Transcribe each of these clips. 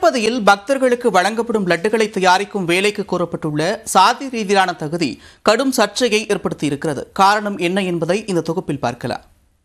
திருப்பதியில் பக்தர்களுக்கு வழங்கப்படும் லட்டுகளை தயாரிக்கும் வேலைக்கு கூறப்பட்டுள்ள சாதி ரீதியிலான தகுதி கடும் சர்ச்சையை ஏற்படுத்தியிருக்கிறது காரணம் என்ன என்பதை இந்த தொகுப்பில் பார்க்கலாம்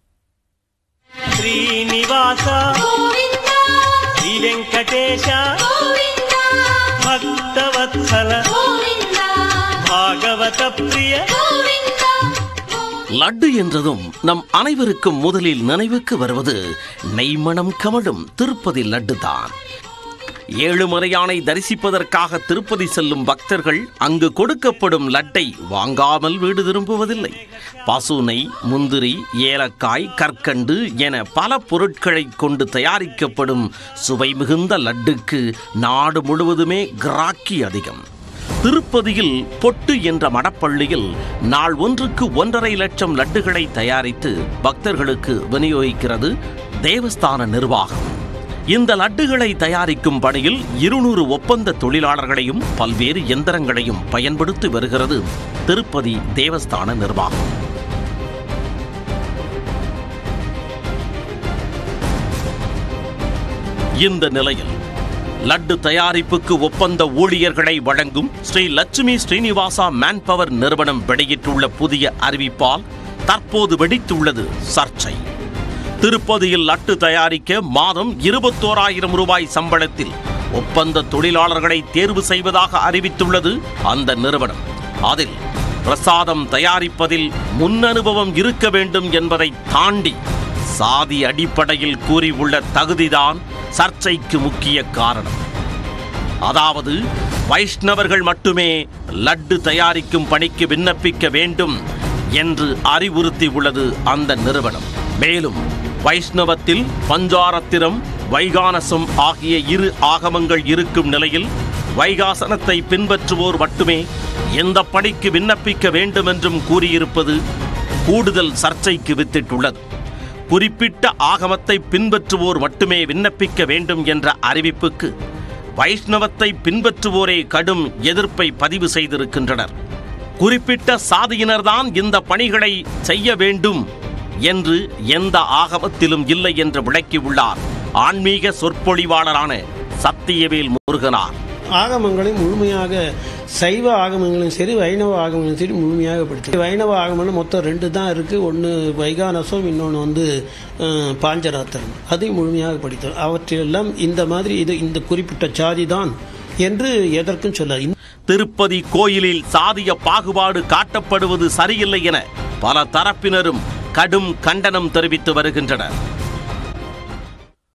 శ్రీనివాస గోవింద శ్రీ వెంకటేశ గోవింద భక్తవత్సల గోవింద భాగవత ప్రియ గోవింద லட்டு என்றதும் நம் அனைவருக்கும் முதலில் நினைவுக்கு வருவது நெய்மணம் கமழும் திருப்பதி லட்டு தான் ஏழுமலையானை தரிசிப்பதற்காக திருப்பதி செல்லும் பக்தர்கள் அங்கு கொடுக்கப்படும் லட்டை வாங்காமல் வீடு திரும்புவதில்லை பசுனை முந்திரி ஏலக்காய் கற்கண்டு என பல பொருட்களை கொண்டு தயாரிக்கப்படும் சுவை மிகுந்த லட்டுக்கு நாடு முழுவதுமே கிராக்கி அதிகம் திருப்பதியில் பொட்டு என்ற மடப்பள்ளியில் நாள் ஒன்றுக்கு ஒன்றரை லட்சம் லட்டுகளை தயாரித்து பக்தர்களுக்கு விநியோகிக்கிறது தேவஸ்தான நிர்வாகம் இந்த லட்டுகளை தயாரிக்கும் பணியில் இருநூறு ஒப்பந்த தொழிலாளர்களையும் பல்வேறு எந்திரங்களையும் பயன்படுத்தி வருகிறது திருப்பதி தேவஸ்தான நிர்வாகம் இந்த நிலையில் லட்டு தயாரிப்புக்கு ஒப்பந்த ஊழியர்களை வழங்கும் ஸ்ரீ லட்சுமி ஸ்ரீனிவாசா மேன்பவர் நிறுவனம் வெளியிட்டுள்ள புதிய அறிவிப்பால் தற்போது வெடித்துள்ளது சர்ச்சை திருப்பதியில் லட்டு தயாரிக்க மாதம் இருபத்தோராயிரம் ரூபாய் சம்பளத்தில் ஒப்பந்த தொழிலாளர்களை தேர்வு செய்வதாக அறிவித்துள்ளது அந்த நிறுவனம் அதில் பிரசாதம் தயாரிப்பதில் முன் அனுபவம் இருக்க வேண்டும் என்பதை தாண்டி சாதி அடிப்படையில் கூறியுள்ள தகுதிதான் சர்ச்சைக்கு முக்கிய காரணம் அதாவது வைஷ்ணவர்கள் மட்டுமே லட்டு தயாரிக்கும் பணிக்கு விண்ணப்பிக்க வேண்டும் என்று அறிவுறுத்தி உள்ளது அந்த நிறுவனம் மேலும் வைஷ்ணவத்தில் பஞ்சாரத்திரம் வைகானசம் ஆகிய இரு ஆகமங்கள் இருக்கும் நிலையில் வைகாசனத்தை பின்பற்றுவோர் மட்டுமே எந்த பணிக்கு விண்ணப்பிக்க வேண்டும் என்றும் கூறியிருப்பது கூடுதல் சர்ச்சைக்கு வித்திட்டுள்ளது குறிப்பிட்ட ஆகமத்தை பின்பற்றுவோர் மட்டுமே விண்ணப்பிக்க வேண்டும் என்ற அறிவிப்புக்கு வைஷ்ணவத்தை பின்பற்றுவோரே கடும் எதிர்ப்பை பதிவு செய்திருக்கின்றனர் குறிப்பிட்ட சாதியினர்தான் இந்த பணிகளை செய்ய வேண்டும் என்று எந்த ஆகமத்திலும் இல்லை என்று விளக்கியுள்ளார் ஆன்மீக சொற்பொழிவாளரான சத்தியவேல் முருகனார் ஆகமங்களை முழுமையாக சைவ ஆகமங்களும் சரி வைணவ ஆகமங்களும் சரி முழுமையாக படித்து வைணவ ஆகமம்னு மொத்தம் ரெண்டு தான் இருக்குது ஒன்று வைகானசம் இன்னொன்று வந்து அஹ், பாஞ்சராத்திரம் அதை முழுமையாக படித்தோம் அவற்றையெல்லாம் இந்த மாதிரி இது இந்த குறிப்பிட்ட சாதி தான் என்று எதற்கும் சொல்லாது திருப்பதி கோயிலில் சாதிய பாகுபாடு காட்டப்படுவது சரியில்லை என பல தரப்பினரும் கடும் கண்டனம் தெரிவித்து வருகின்றனர்